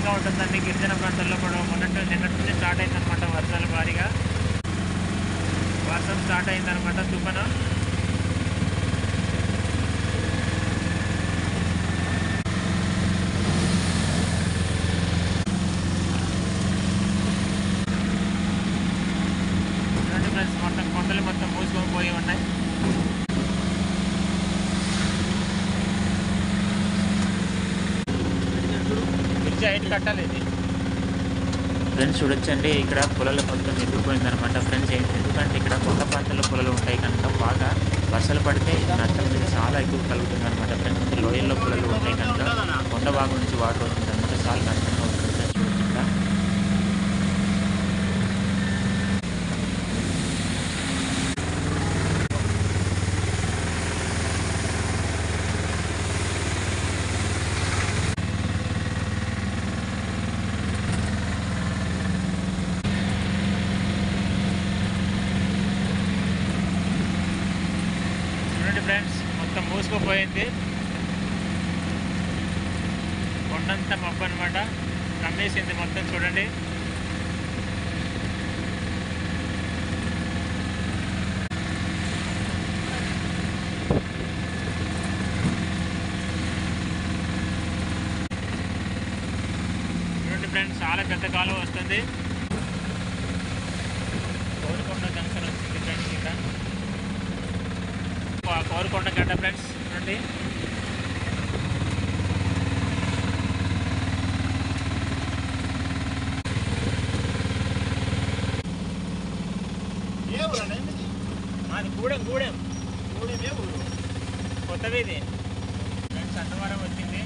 విధంగా ఉంటుందండి గిరిజన ప్రాంతాల్లో కూడా మొన్నటి నిన్నటి నుంచి స్టార్ట్ అయిందనమాట వర్షాలు భారీగా వర్షం స్టార్ట్ అయిందనమాట తుఫాను చూడండి ఫ్రెండ్స్ మొత్తం కొండలు మొత్తం మూసుకొని పోయి ఉన్నాయి బ్రిడ్జ్ హైట్ కట్టాలి ఇది ఫ్రెండ్స్ చూడొచ్చండి ఇక్కడ పొలాలు మొత్తం నిండిపోయింది అనమాట ఫ్రెండ్స్ ఏంటి ఎందుకంటే ఇక్కడ కొండ ప్రాంతాల్లో పొలాలు ఉంటాయి కనుక బాగా వర్షాలు పడితే నష్టం అనేది చాలా ఎక్కువ కలుగుతుంది అనమాట ఫ్రెండ్స్ లోయల్లో పొలాలు ఉంటాయి కనుక కొండ భాగం నుంచి వాటర్ వస్తుంది అనమాట చాలా నష్టంగా ఉంటుంది ఫ్రెండ్స్ చూడండి ఇక్కడ. చూడండి ఫ్రెండ్స్ మొత్తం మూసుకుపోయింది కొండంత మబ్బు అనమాట కమ్మేసింది మొత్తం చూడండి చూడండి ఫ్రెండ్స్ చాలా పెద్ద కాలం వస్తుంది కోరుకొండ జంక్షన్ వచ్చింది ఫ్రెండ్స్ ఇక్కడ కో- కోరుకొండ గడ్డ ఫ్రెండ్స్ చూడండి మాది గూడెం గూడెం కొత్తది ఇది ఫ్రెండ్స్ అన్నవరం వచ్చింది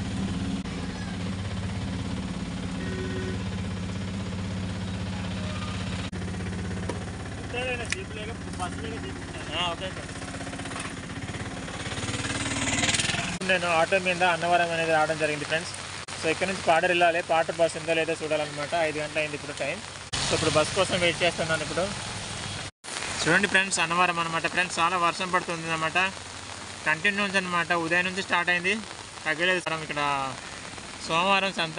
ఆ, ఓకే సార్ నేను ఆటో మీద అన్నవరం అనేది రావడం జరిగింది ఫ్రెండ్స్ సో ఇక్కడ నుంచి పాడర్ వెళ్ళాలి పాటర్ బస్ ఉందో లేదో చూడాలన్నమాట ఐదు గంటల అయింది ఇప్పుడు టైం సో ఇప్పుడు బస్ కోసం వెయిట్ చేస్తున్నాను ఇప్పుడు చూడండి ఫ్రెండ్స్ అన్నవరం అనమాట ఫ్రెండ్స్ చాలా వర్షం పడుతుంది అనమాట కంటిన్యూస్ అనమాట ఉదయం నుంచి స్టార్ట్ అయింది తగ్గలేదు సార్ ఇక్కడ సోమవారం సంత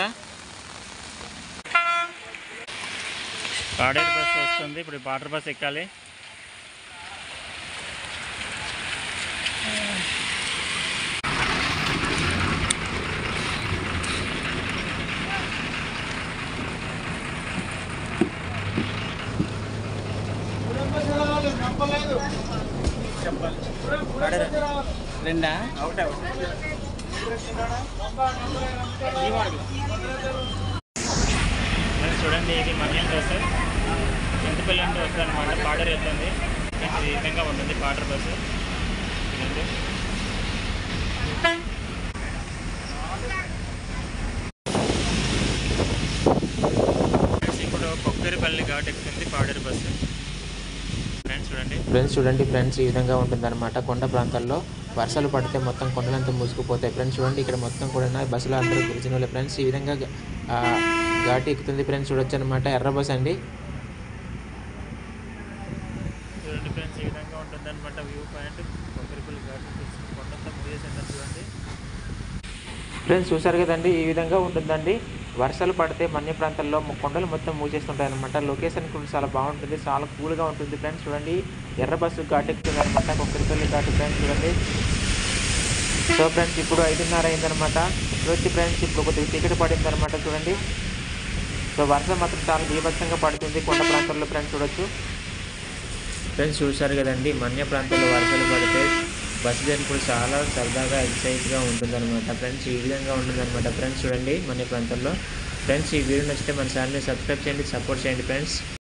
పాడేరు బస్ వస్తుంది ఇప్పుడు వాటర్ బస్ ఎక్కాలి రెండా అవుట్ మరి చూడండి ఇది మన్యం బస్సు చింతపల్లి నుండి వస్తుంది అనమాట పాడర్ వెళ్తుంది ఈ విధంగా ఉంటుంది పాడర్ బస్సు చూడండి ఫ్రెండ్స్ ఇప్పుడు కొక్కరిపల్లి ఘాట్ ఎక్కుతుంది పాడేరు బస్సు ఫ్రెండ్స్ చూడండి ఫ్రెండ్స్ చూడండి ఫ్రెండ్స్ ఈ విధంగా ఉంటుందన్నమాట కొండ ప్రాంతాల్లో వర్షాలు పడితే మొత్తం కొండలంతా మూసుకుపోతాయి ఫ్రెండ్స్ చూడండి ఇక్కడ మొత్తం కూడా బస్సులో అందరూ గెలిచిన వాళ్ళే ఫ్రెండ్స్ ఈ విధంగా ఆ, ఘాటి ఎక్కుతుంది ఫ్రెండ్స్ చూడొచ్చు అనమాట ఎర్ర బస్ అండి చూడండి ఫ్రెండ్స్ ఈ విధంగా ఉంటుంది అనమాట వ్యూ పాయింట్ కొక్కరిపల్లి ఘాట్ కొండంతా ముగిసిందని చూడండి ఫ్రెండ్స్ చూసారు కదండి ఈ విధంగా ఉంటుందండి వర్షాలు పడితే మన్య ప్రాంతాల్లో మొ- కొండలు మొత్తం మూసేస్తుంటాయి అనమాట లొకేషన్ కూడా చాలా బాగుంటుంది చాలా కూల్గా ఉంటుంది ఫ్రెండ్స్ చూడండి ఎర్ర బస్సు ఘాట్ ఎక్కుతుంది అనమాట కొక్కరిపల్లి ఘాట్ ఫ్రెండ్స్ చూడండి సో ఫ్రెండ్స్ ఇప్పుడు ఐదున్నర అయిందనమాట ఇప్పుడు వచ్చి ఫ్రెండ్స్ ఇప్పుడు కొద్దిగా చీకటి పడింది అనమాట చూడండి సో వర్షం మాత్రం చాలా బీభత్సంగా పడుతుంది కొండ ప్రాంతాల్లో ఫ్రెండ్స్ చూడొచ్చు ఫ్రెండ్స్ చూశారు కదండి మన్య ప్రాంతాల్లో వర్షాలు పడితే బస్సు జర్నీ కూడా చాలా సరదాగా ఎక్సైజ్గా ఉంటుందన్నమాట ఫ్రెండ్స్ ఈ విధంగా ఉంటుందన్నమాట ఫ్రెండ్స్ చూడండి మన్య ప్రాంతాల్లో ఫ్రెండ్స్ ఈ వీడియో నచ్చితే మన ఛానల్ని సబ్స్క్రైబ్ చేయండి సపోర్ట్ చేయండి ఫ్రెండ్స్